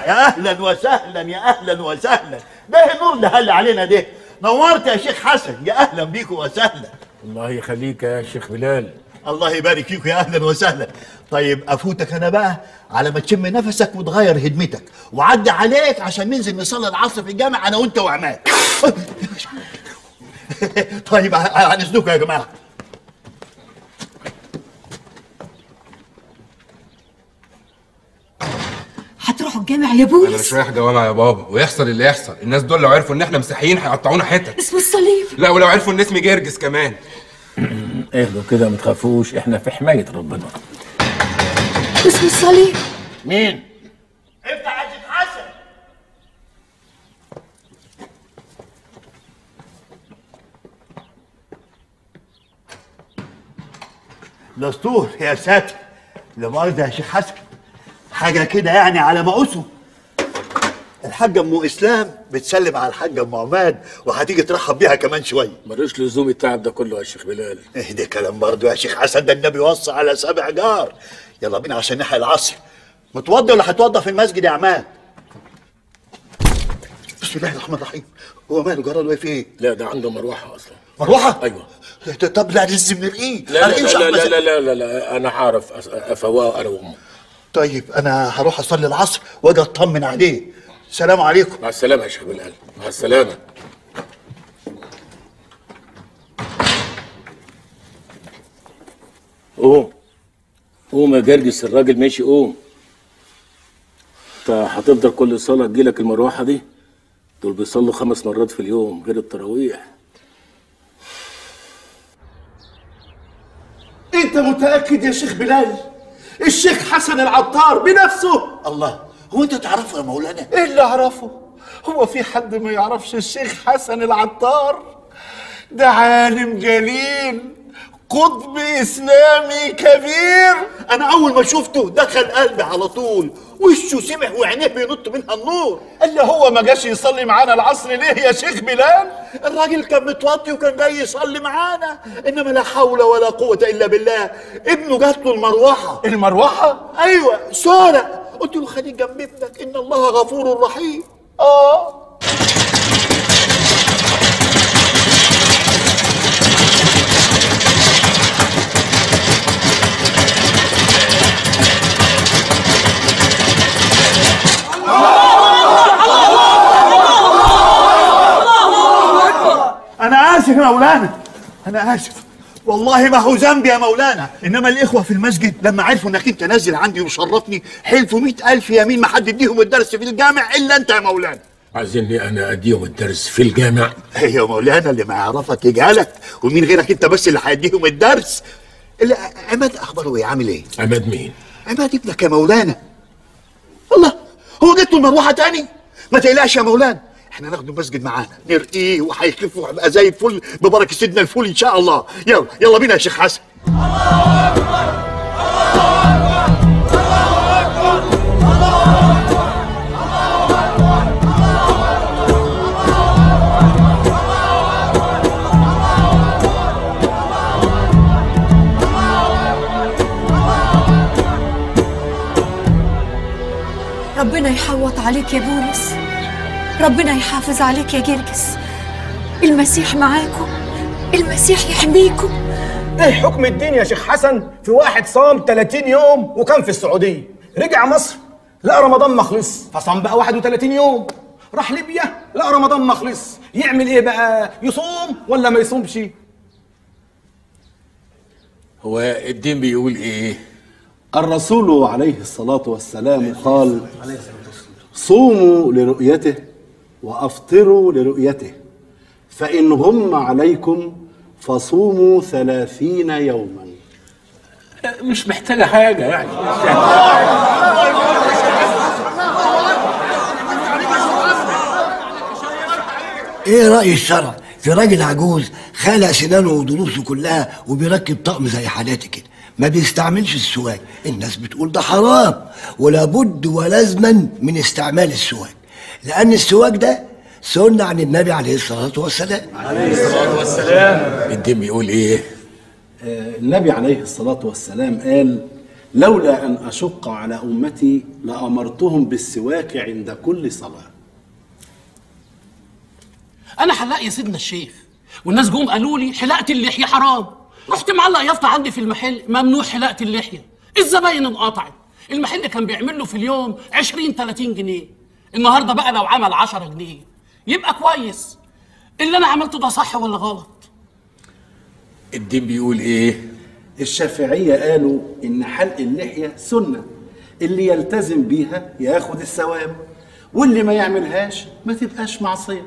يا اهلا وسهلا يا اهلا وسهلا ده النور ده هل علينا ده نورت يا شيخ حسن يا اهلا بيكم وسهلا الله يخليك يا شيخ بلال الله يبارك فيكم يا اهلا وسهلا طيب افوتك انا بقى على ما تشم نفسك وتغير هدمتك وعدي عليك عشان ننزل نصلي العصر في الجامع انا وانت وعماد طيب عن اذنكم يا جماعه هتروحوا الجامع يا انا بولس مش رايح جوامع يا بابا ويحصل اللي يحصل الناس دول لو عرفوا ان احنا مسيحيين هيقطعونا حتت اسم الصليب لا ولو عرفوا ان اسمي جرجس كمان اهدوا كده ما تخافوش احنا في حمايه ربنا اسم الصليب مين افتح يا شيخ حسن دستور يا ساتر لا مؤاخذة يا شيخ حسن حاجة كده يعني على مقاسه الحاجة ام اسلام بتسلم على الحاجة ام عماد وهتيجي ترحب بيها كمان شوية ملوش لزوم التعب ده كله يا شيخ بلال ايه ده كلام برضه يا شيخ حسن ده النبي وصى على سبع جار يلا بينا عشان نحيي العصر متوضي ولا هتوضى في المسجد يا عماد بسم الله الرحمن الرحيم هو ماله جرى له ايه في ايه لا ده عنده مروحه اصلا مروحه ايوه طب لا لازم نرقيه لا لا أرقيه مش لا لا, أحمد. لا لا لا لا انا هعرف أس- افواه انا وامه طيب انا هروح اصلي العصر واجي اطمن عليه السلام عليكم مع السلامه يا شيخ بلال مع السلامه قوم قوم يا جرجس الراجل ماشي قوم انت هتفضل كل صلاه تجيلك المروحه دي دول بيصلوا خمس مرات في اليوم غير التراويح انت متاكد يا شيخ بلال الشيخ حسن العطار بنفسه الله هو انت تعرفه يا مولانا ايه اللي اعرفه هو في حد ما يعرفش الشيخ حسن العطار ده عالم جليل قطب اسلامي كبير انا اول ما شفته دخل قلبي على طول وشه سمح وعينيه بينط منها النور اللي هو ما جاش يصلي معانا العصر ليه يا شيخ بلال الراجل كان متوطي وكان جاي يصلي معانا انما لا حول ولا قوه الا بالله ابنه جات له المروحه المروحه ايوه سارة قلت له خليك جنب ابنك ان الله غفور رحيم اه انا اسف يا مولانا انا اسف والله ما هو ذنبي يا مولانا انما الاخوه في المسجد لما عرفوا انك انت نازل عندي ومشرفني حلفوا مئة الف يمين ما حد يديهم الدرس في الجامع الا انت يا مولانا عايزيني انا اديهم الدرس في الجامع هي يا مولانا اللي ما يعرفك يجهلك ومين غيرك انت بس اللي هيديهم الدرس اللي عماد اخباره ايه عامل ايه عماد مين عماد ابنك يا مولانا الله هو جت له المروحه تاني ما تقلقش يا مولانا احنا ناخد المسجد معانا نرقيه وهيخف وهيبقى زي الفل ببركه سيدنا الفل ان شاء الله يلا يلا بينا يا شيخ حسن ربنا يحوط عليك يا بولس ربنا يحافظ عليك يا جرجس المسيح معاكم المسيح يحميكم ايه حكم الدين يا شيخ حسن في واحد صام 30 يوم وكان في السعوديه رجع مصر لقى رمضان ما خلص فصام بقى 31 يوم راح ليبيا لقى رمضان ما خلص يعمل ايه بقى يصوم ولا ما يصومش هو الدين بيقول ايه الرسول عليه الصلاة والسلام قال صوموا لرؤيته وأفطروا لرؤيته فإن غم عليكم فصوموا ثلاثين يوما مش محتاجه حاجه يعني ايه رأي الشرع في راجل عجوز خلع سنانه وضروسه كلها وبيركب طقم زي حالاتي كده ما بيستعملش السواك الناس بتقول ده حرام ولابد ولازما من استعمال السواك لأن السواك ده سنة عن النبي عليه الصلاة والسلام الدين بيقول ايه آه، النبي عليه الصلاة والسلام قال لولا أن أشق على أمتي لأمرتهم بالسواك عند كل صلاة انا حلاق يا سيدنا الشيخ والناس جم قالوا لي حلاقه اللحيه حرام رحت معلق يافطه عندي في المحل ممنوع حلاقه اللحيه الزباين انقطعت المحل كان بيعمل له في اليوم 20 30 جنيه النهارده بقى لو عمل 10 جنيه يبقى كويس اللي انا عملته ده صح ولا غلط الدين بيقول ايه الشافعية قالوا إن حلق اللحية سنة اللي يلتزم بيها ياخد الثواب واللي ما يعملهاش ما تبقاش معصية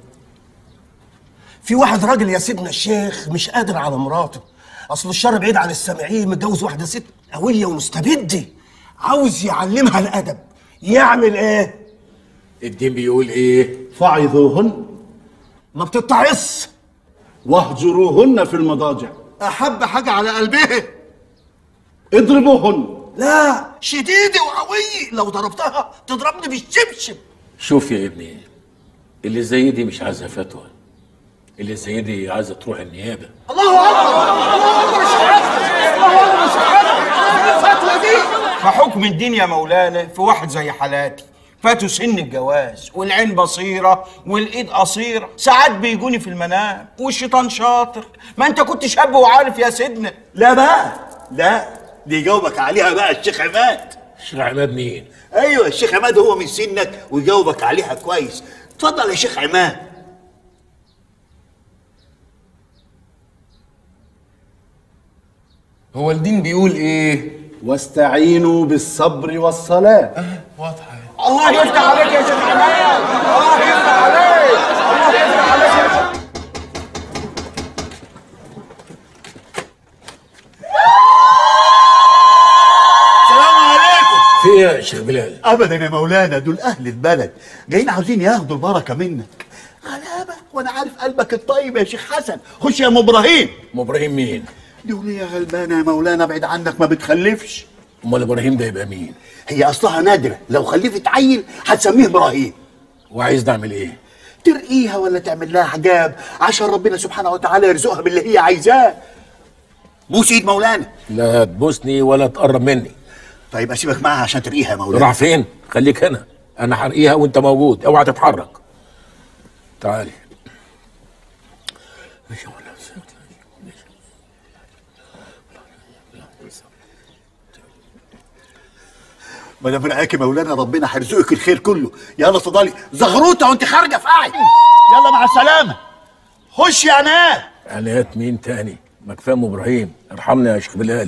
في واحد راجل يا سيدنا الشيخ مش قادر على مراته اصل الشر بعيد عن السامعين متجوز واحده ست قويه ومستبده عاوز يعلمها الادب يعمل ايه الدين بيقول ايه فعظوهن ما بتتعص واهجروهن في المضاجع احب حاجه على قلبها اضربوهن لا شديده وقويه لو ضربتها تضربني بالشبشب شوف يا ابني اللي زي دي مش عايزه فتوى اللي زي دي عايزه تروح النيابه الله اكبر الله اكبر مش عارف الله اكبر مش عارف الفتوى دي فحكم الدين يا مولانا في واحد زي حالاتي فاتوا سن الجواز والعين بصيرة والإيد قصيرة ساعات بيجوني في المنام والشيطان شاطر ما أنت كنت شاب وعارف يا سيدنا لا بقى لا دي يجاوبك عليها بقى الشيخ عماد الشيخ عماد مين ايوه الشيخ عماد هو من سنك ويجاوبك عليها كويس اتفضل يا شيخ عماد هو الدين بيقول ايه واستعينوا بالصبر والصلاة الله يفتح عليك يا شيخ عماد الله يفتح عليك الله يفتح عليك يا شيخ السلام عليكم في ايه يا شيخ بلال ابدا يا مولانا دول اهل البلد جايين عاوزين ياخدوا البركه منك غلابه وانا عارف قلبك الطيب يا شيخ حسن خش يا ام ابراهيم ام ابراهيم مين دول يا غلبانه يا مولانا بعيد عنك ما بتخلفش امال ابراهيم ده يبقى مين هي اصلها نادره لو خلفت عيل هتسميه ابراهيم وعايز نعمل ايه ترقيها ولا تعمل لها حجاب عشان ربنا سبحانه وتعالى يرزقها باللي هي عايزاه بوس ايد مولانا لا تبوسني ولا تقرب مني طيب اسيبك معاها عشان ترقيها يا مولانا راح فين خليك هنا انا حرقيها وانت موجود اوعى تتحرك تعالي ما دام رقاك يا مولانا ربنا هيرزقك الخير كله يلا اتفضلي زغروطه وانت خارجه في قاعد يلا مع السلامه خش يا ناس عنايات مين تاني ما كفايه ام ابراهيم ارحمني يا شيخ بلال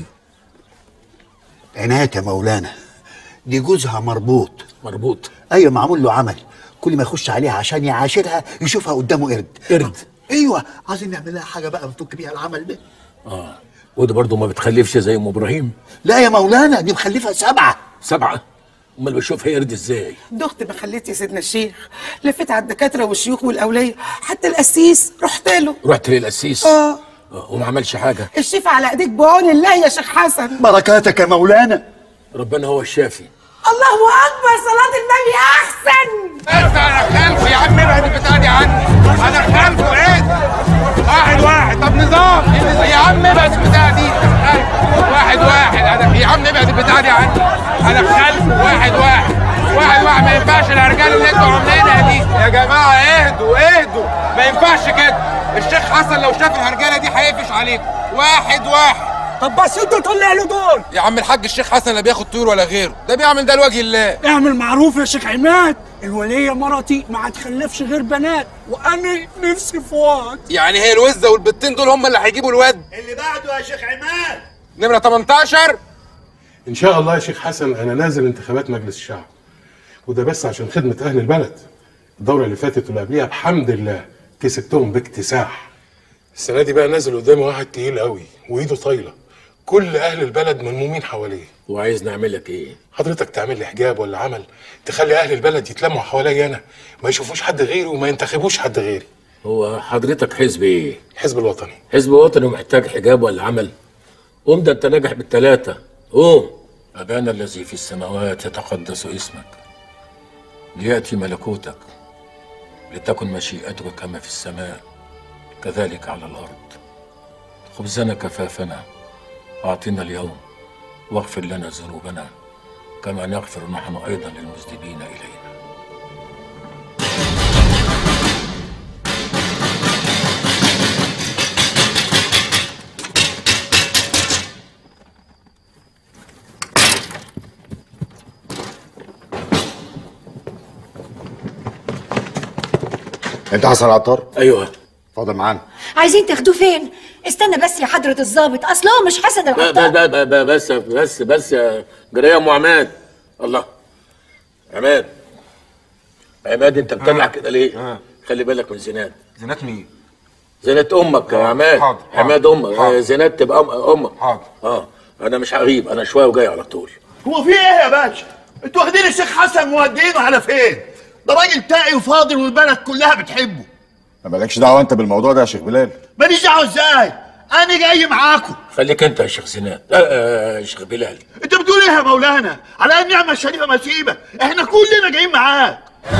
عناية يا مولانا دي جوزها مربوط مربوط ايوه معمول له عمل كل ما يخش عليها عشان يعاشرها يشوفها قدامه قرد قرد ايوه عايزين نعمل لها حاجه بقى نفك بيها العمل ده اه وده برضه ما بتخلفش زي ام ابراهيم لا يا مولانا دي مخلفه سبعه سبعه امال بشوفها قرد ازاي دخت ما خليت يا سيدنا الشيخ لفيت على الدكاتره والشيوخ والاوليه حتى القسيس رحت له رحت للقسيس اه آه، وما عملش حاجه الشفا على ايديك بعون الله يا شيخ حسن بركاتك يا مولانا ربنا هو الشافي الله اكبر صلاه النبي احسن انت انا خلفه يا عم ابعد البتاع دي عني انا خلفه ايه واحد واحد طب نظام يا عم ابعد البتاع دي واحد واحد انا يا عم ابعد البتاع دي عني انا خلفه واحد واحد واحد واحد ما ينفعش الارجال اللي انتوا عاملينها دي يا جماعه اهدوا اهدوا ما ينفعش كده الشيخ حسن لو شاف الهرجله دي هيقفش عليكم واحد واحد طب بس انتوا طلع له دول يا عم الحاج الشيخ حسن لا بياخد طيور ولا غيره ده بيعمل ده لوجه الله اعمل معروف يا شيخ عماد الولية مرتي ما هتخلفش غير بنات وانا نفسي في واد يعني هي الوزه والبتين دول هم اللي هيجيبوا الواد اللي بعده يا شيخ عماد نمره 18 ان شاء الله يا شيخ حسن انا نازل انتخابات مجلس الشعب وده بس عشان خدمه اهل البلد الدوره اللي فاتت واللي قبليها بحمد الله كسبتهم باكتساح السنه دي بقى نازل قدامي واحد تقيل قوي وايده طايله كل اهل البلد ملمومين حواليه وعايز نعمل لك ايه حضرتك تعمل لي حجاب ولا عمل تخلي اهل البلد يتلموا حواليا انا ما يشوفوش حد غيري وما ينتخبوش حد غيري هو حضرتك حزب ايه الحزب الوطني حزب وطني ومحتاج حجاب ولا عمل قوم ده انت ناجح بالتلاتة قوم أبانا الذي في السماوات يتقدس اسمك ليأتي ملكوتك لتكن مشيئتك كما في السماء كذلك على الأرض خبزنا كفافنا أعطنا اليوم واغفر لنا ذنوبنا كما نغفر نحن أيضا للمذنبين إلينا انت حسن عطار ايوه اتفضل معانا عايزين تاخدوه فين استنى بس يا حضرة الضابط اصل هو مش حسن ب- ب- العطار ب- ب- ب- بس بس بس يا جريه يا ام عماد الله عماد عماد انت بتلعب كده ليه؟ خلي بالك من زينات زينات مين؟ زينات امك يا عماد حاضر، حاضر، عماد امك حاضر. آه، زينات تبقى أم- امك حاضر اه انا مش هغيب انا شويه وجاي على طول هو في ايه يا باشا؟ انتوا واخدين الشيخ حسن مودينه على فين؟ ده راجل تاقي وفاضل والبلد كلها بتحبه ما مالكش دعوه انت بالموضوع ده يا شيخ بلال ماليش دعوه ازاي؟ انا جاي معاكم خليك انت يا شيخ زينات آه، آه، يا شيخ بلال انت بتقول ايه يا مولانا؟ على النعمه الشريفه مسيبه احنا كلنا جايين معاك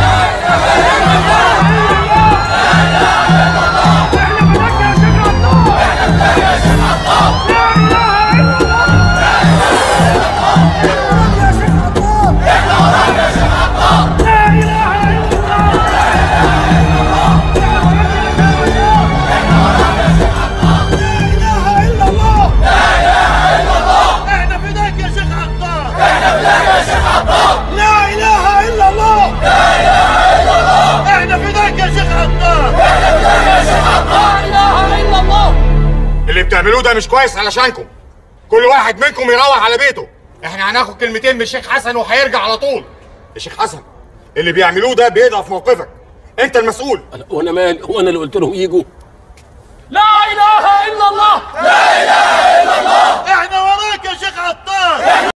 احنا فداك يا شيخ عطار احنا فداك يا شيخ عطار لا اله الا الله لا اله الا الله احنا فداك يا شيخ عطار احنا فداك يا شيخ عطار لا اله الا الله اللي بتعملوه ده مش كويس علشانكم كل واحد منكم يروح على بيته احنا هناخد كلمتين من الشيخ حسن وهيرجع على طول يا شيخ حسن اللي بيعملوه ده بيضعف موقفك انت المسؤول وانا مالي هو انا اللي قلت لهم يجوا لا اله الا الله احنا وراك يا شيخ عطار